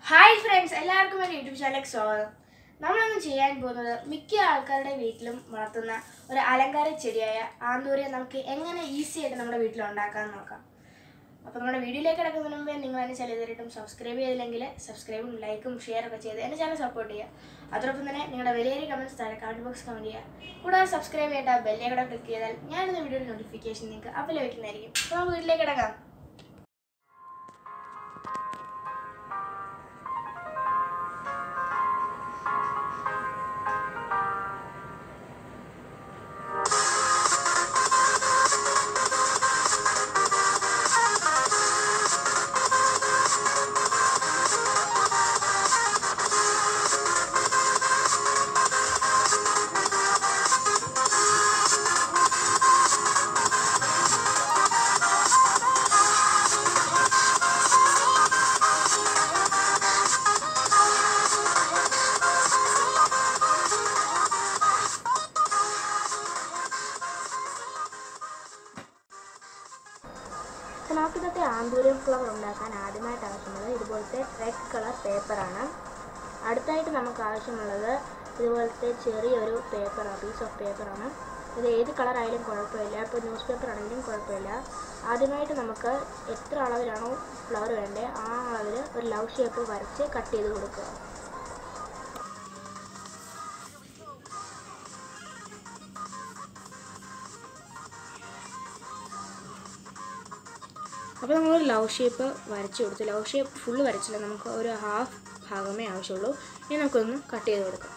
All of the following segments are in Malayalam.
ഹായ് ഫ്രണ്ട്സ് എല്ലാവർക്കും എൻ്റെ യൂട്യൂബ് ചാനലിലേക്ക് സ്വാഗതം നമ്മളൊന്ന് ചെയ്യാൻ പോകുന്നത് മിക്ക ആൾക്കാരുടെ വീട്ടിലും വളർത്തുന്ന ഒരു അലങ്കാര ചെടിയായ ആന്തൂരിയെ നമുക്ക് എങ്ങനെ ഈസി ആയിട്ട് നമ്മുടെ വീട്ടിൽ ഉണ്ടാക്കാമെന്ന് നോക്കാം അപ്പോൾ നമ്മുടെ വീഡിയോയിലേക്ക് കിടക്കുന്നതിന് മുമ്പേ നിങ്ങൾ എന്നെ ചിലതായിട്ടും സബ്സ്ക്രൈബ് ചെയ്തില്ലെങ്കിൽ സബ്സ്ക്രൈബും ലൈക്കും ഷെയറൊക്കെ ചെയ്ത് എൻ്റെ ചാനൽ സപ്പോർട്ട് ചെയ്യുക അതോടൊപ്പം തന്നെ നിങ്ങളുടെ വലിയൊരു കമൻറ്റ്സ് താഴെ കമൻറ്റ് ബോക്സ് കമൻറ്റ് ചെയ്യുക കൂടാതെ സബ്സ്ക്രൈബ് ചെയ്യേണ്ട ബെല്ലേ കൂടെ ക്ലിക്ക് ചെയ്താൽ ഞാനിന്ന് വീഡിയോയുടെ നോട്ടിഫിക്കേഷൻ നിങ്ങൾക്ക് അപ്പോൾ ലഭിക്കുന്നതായിരിക്കും അപ്പോൾ നമുക്ക് വീട്ടിലേക്ക് കിടക്കാം അപ്പോൾ നമുക്ക് ഇന്നത്തെ ആന്തൂരിയം ഫ്ലവർ ഉണ്ടാക്കാൻ ആദ്യമായിട്ട് ആവശ്യമുള്ളത് ഇതുപോലത്തെ റെഡ് കളർ പേപ്പറാണ് അടുത്തായിട്ട് നമുക്ക് ആവശ്യമുള്ളത് ഇതുപോലത്തെ ചെറിയൊരു പേപ്പറാണ് പീസ് ഓഫ് പേപ്പറാണ് ഇത് ഏത് കളർ ആയാലും കുഴപ്പമില്ല ഇപ്പോൾ ന്യൂസ് പേപ്പർ ആണെങ്കിലും കുഴപ്പമില്ല ആദ്യമായിട്ട് നമുക്ക് എത്ര അളവിലാണോ ഫ്ലവർ വേണ്ടത് ആ അളവിൽ ഒരു ലവ് ഷേപ്പ് വരച്ച് കട്ട് ചെയ്ത് കൊടുക്കുക അപ്പോൾ നമ്മൾ ലവ് ഷേപ്പ് വരച്ച് കൊടുത്തു ലവ് ഷേപ്പ് ഫുള്ള് വരച്ചില്ല നമുക്ക് ഒരു ഹാഫ് ഭാഗമേ ആവശ്യമുള്ളൂ ഇനി നമുക്കൊന്ന് കട്ട് ചെയ്ത് കൊടുക്കാം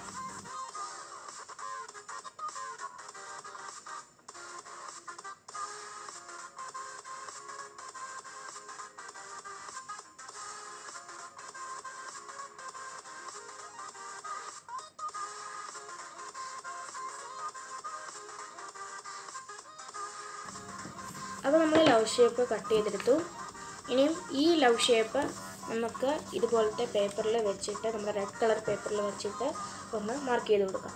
അപ്പോൾ നമ്മൾ ലവ് ഷേപ്പ് കട്ട് ചെയ്തെടുത്തു ഇനിയും ഈ ലവ് ഷേപ്പ് നമുക്ക് ഇതുപോലത്തെ പേപ്പറിൽ വെച്ചിട്ട് നമ്മുടെ റെഡ് കളർ പേപ്പറിൽ വെച്ചിട്ട് ഒന്ന് മാർക്ക് ചെയ്ത് കൊടുക്കാം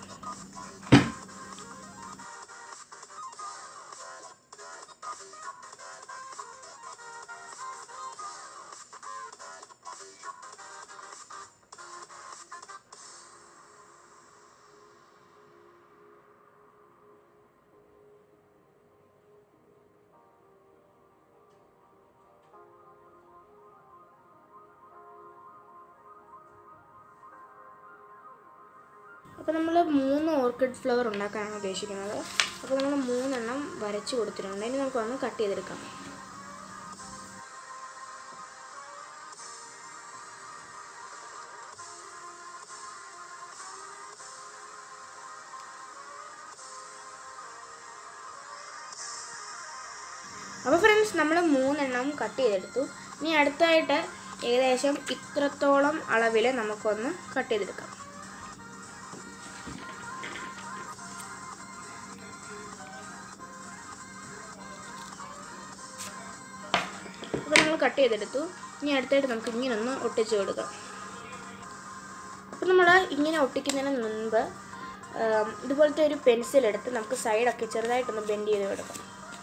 അപ്പോൾ നമ്മൾ മൂന്ന് ഓർക്കിഡ് ഫ്ലവർ ഉണ്ടാക്കാനാണ് ഉദ്ദേശിക്കുന്നത് അപ്പോൾ നമ്മൾ മൂന്നെണ്ണം വരച്ച് കൊടുത്തിട്ടുണ്ട് ഇനി നമുക്ക് ഒന്ന് കട്ട് ചെയ്തെടുക്കാം അപ്പോൾ ഫ്രണ്ട്സ് നമ്മൾ മൂന്നെണ്ണം കട്ട് ചെയ്തെടുത്തു ഇനി അടുത്തായിട്ട് ഏകദേശം ഇത്രത്തോളം അളവിൽ നമുക്കൊന്ന് കട്ട് ചെയ്തെടുക്കാം അപ്പോൾ നമ്മൾ കട്ട് ചെയ്തെടുത്തു ഇനി അടുത്തായിട്ട് നമുക്ക് ഇങ്ങനെ ഒന്ന് ഒട്ടിച്ച് കൊടുക്കാം അപ്പോൾ നമ്മൾ ഇങ്ങനെ ഒട്ടിക്കുന്നതിന് മുൻപ് ആം, ഇതുപോലത്തെ ഒരു പെൻസിൽ എടുത്ത് നമുക്ക് സൈഡൊക്കെ ചെറുതായിട്ടൊന്ന് ബെൻഡ് ചെയ്ത് കൊടുക്കാം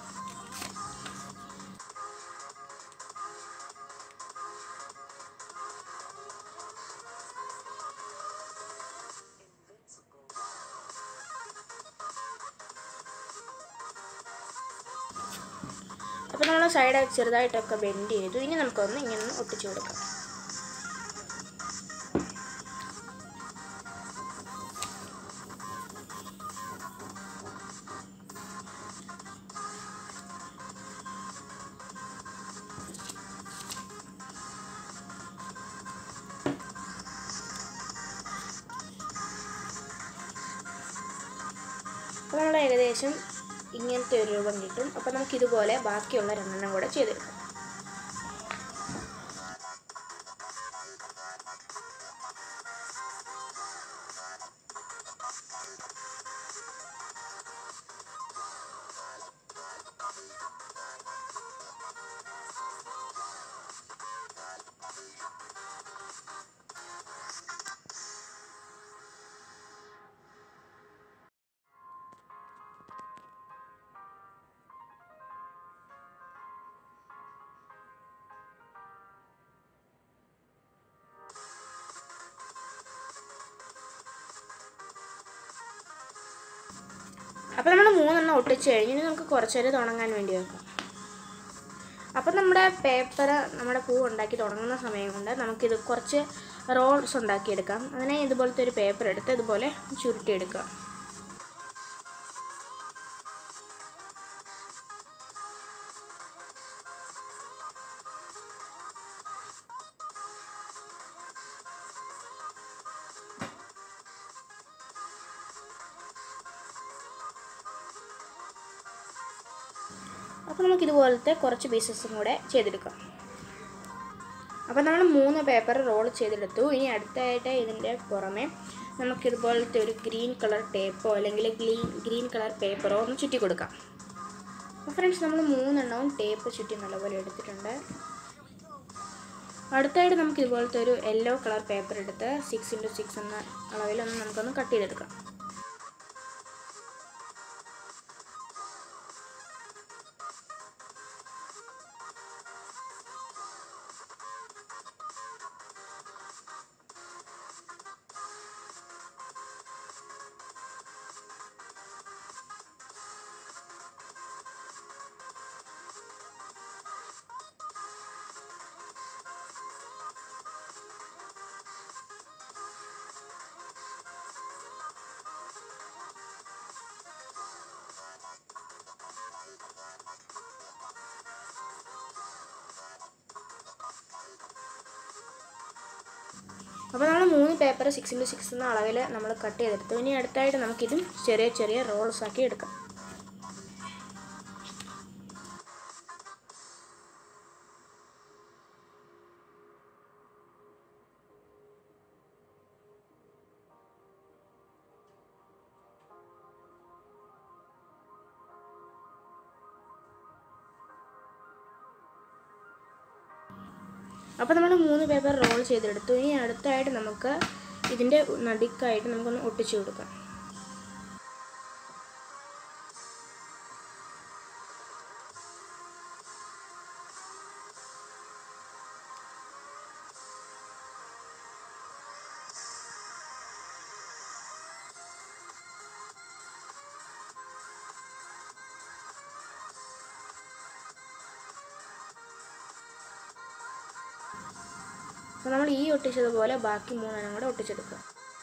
അപ്പോൾ നമ്മൾ സൈഡ് ചെറുതായിട്ടൊക്കെ ബെൻഡ് ചെയ്തു ഇനി നമുക്കൊന്ന് ഇങ്ങനെ ഒന്ന് ഒട്ടിച്ചു കൊടുക്കാം അപ്പോൾ നമ്മൾ ഏകദേശം ഇങ്ങനത്തെ ഒരു രൂപം കിട്ടും അപ്പോൾ നമുക്ക് ഇതുപോലെ ബാക്കിയുള്ള രണ്ടെണ്ണം കൂടെ ചെയ്തെടുക്കാം അപ്പോൾ നമ്മൾ മൂന്നെണ്ണം ഒട്ടിച്ച് കഴിഞ്ഞ് ഇനി നമുക്ക് കുറച്ച് നേരം ഇത് ഉണങ്ങാൻ വേണ്ടി വെക്കാം അപ്പം നമ്മുടെ പേപ്പർ നമ്മുടെ പൂ ഉണ്ടാക്കി തുടങ്ങുന്ന സമയം കൊണ്ട് നമുക്കിത് കുറച്ച് റോൾസ് ഉണ്ടാക്കിയെടുക്കാം അതിനെ ഇതുപോലത്തെ ഒരു പേപ്പർ എടുത്ത് ഇതുപോലെ ചുരുട്ടിയെടുക്കുക അപ്പോൾ നമുക്ക് ഇതുപോലത്തെ കുറച്ച് പീസസും കൂടെ ചെയ്തെടുക്കാം അപ്പോൾ നമ്മൾ മൂന്ന് പേപ്പർ റോൾ ചെയ്തെടുത്തു ഇനി അടുത്തായിട്ട് ഇതിൻ്റെ പുറമെ നമുക്ക് ഇതുപോലത്തെ ഒരു ഗ്രീൻ കളർ ടേപ്പോ അല്ലെങ്കിൽ ഗ്രീൻ ഗ്രീൻ കളർ പേപ്പറോ ഒന്ന് ചുറ്റി കൊടുക്കാം അപ്പോൾ ഫ്രണ്ട്സ് നമ്മൾ മൂന്നെണ്ണവും ടേപ്പ് ചുറ്റി നല്ലപോലെ എടുത്തിട്ടുണ്ട് അടുത്തായിട്ട് നമുക്ക് ഇതുപോലത്തെ ഒരു യെല്ലോ കളർ പേപ്പർ എടുത്ത് സിക്സ് ഇൻറ്റു സിക്സ് എന്ന അളവിലൊന്ന് നമുക്കൊന്ന് കട്ട് ചെയ്തെടുക്കാം അപ്പോൾ നമ്മൾ മൂന്ന് പേപ്പർ സിക്സ് ഇൻറ്റു സിക്സ് എന്ന അളവിൽ നമ്മൾ കട്ട് ചെയ്തെടുത്തു ഇനി അടുത്തായിട്ട് നമുക്കിതും ചെറിയ ചെറിയ റോൾസ് ആക്കി എടുക്കാം അപ്പോൾ നമ്മൾ മൂന്ന് പേപ്പർ റോൾ ചെയ്തെടുത്തു ഇനി അടുത്തായിട്ട് നമുക്ക് ഇതിൻ്റെ നടുക്കായിട്ട് നമുക്കൊന്ന് ഒട്ടിച്ചു കൊടുക്കാം അപ്പോൾ നമ്മൾ ഈ ഒട്ടിച്ചതുപോലെ ബാക്കി മൂന്നെണ്ണം കൂടെ ഒട്ടിച്ചെടുക്കുക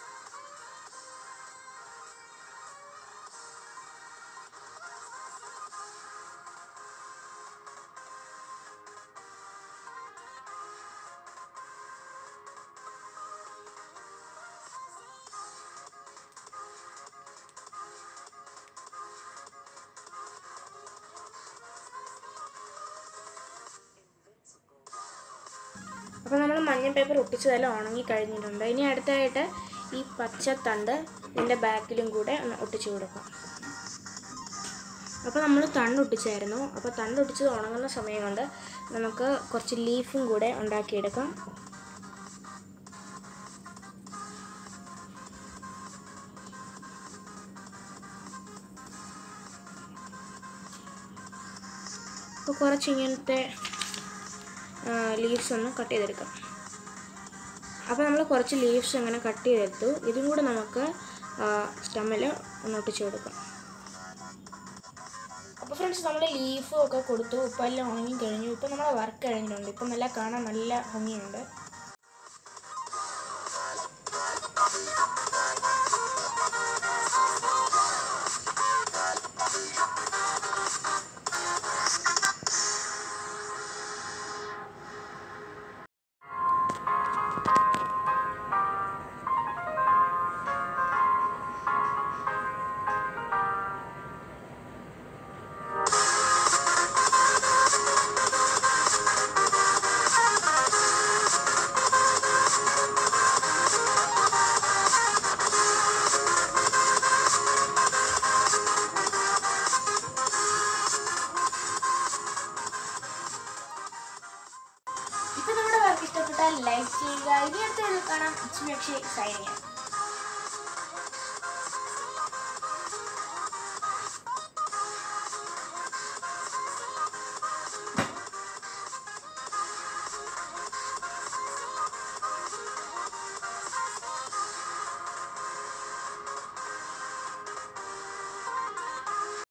അപ്പോൾ നമ്മൾ മഞ്ഞ പേപ്പർ ഒട്ടിച്ചതെല്ലാം ഉണങ്ങി കഴിഞ്ഞിട്ടുണ്ട് ഇനി അടുത്തായിട്ട് ഈ പച്ച തണ്ട് ഇതിൻ്റെ ബാക്കിലും കൂടെ ഒന്ന് ഒട്ടിച്ചു കൊടുക്കാം അപ്പോൾ നമ്മൾ തണ്ട് ഒട്ടിച്ചായിരുന്നു അപ്പോൾ തണ്ട് ഒട്ടിച്ചത് ഉണങ്ങുന്ന സമയം കൊണ്ട് നമുക്ക് കുറച്ച് ലീഫും കൂടെ ഉണ്ടാക്കിയെടുക്കാം അപ്പോൾ കുറച്ച് ഇങ്ങനത്തെ ലീവ്സ് ഒന്ന് കട്ട് ചെയ്തെടുക്കാം അപ്പോൾ നമ്മൾ കുറച്ച് ലീവ്സ് അങ്ങനെ കട്ട് ചെയ്തെടുത്തു ഇതും കൂടെ നമുക്ക് സ്റ്റമ്മിൽ ഒന്ന് ഒട്ടിച്ച് കൊടുക്കാം അപ്പോൾ ഫ്രണ്ട്സ് നമ്മൾ ലീഫും ഒക്കെ കൊടുത്തു ഇപ്പോൾ എല്ലാം ഉണങ്ങി കഴിഞ്ഞു ഇപ്പോൾ നമ്മളെ വർക്ക് കഴിഞ്ഞിട്ടുണ്ട് ഇപ്പം നല്ല കാണാൻ നല്ല ഭംഗിയുണ്ട് ഇപ്പൊ നമ്മുടെ വർക്ക് ഇഷ്ടപ്പെട്ടാൽ ലൈക്ക് ചെയ്യുക ഇനി അടുത്ത കാണാം ഇറ്റ്സ് മീ അക്ഷയ് സൈനിങ്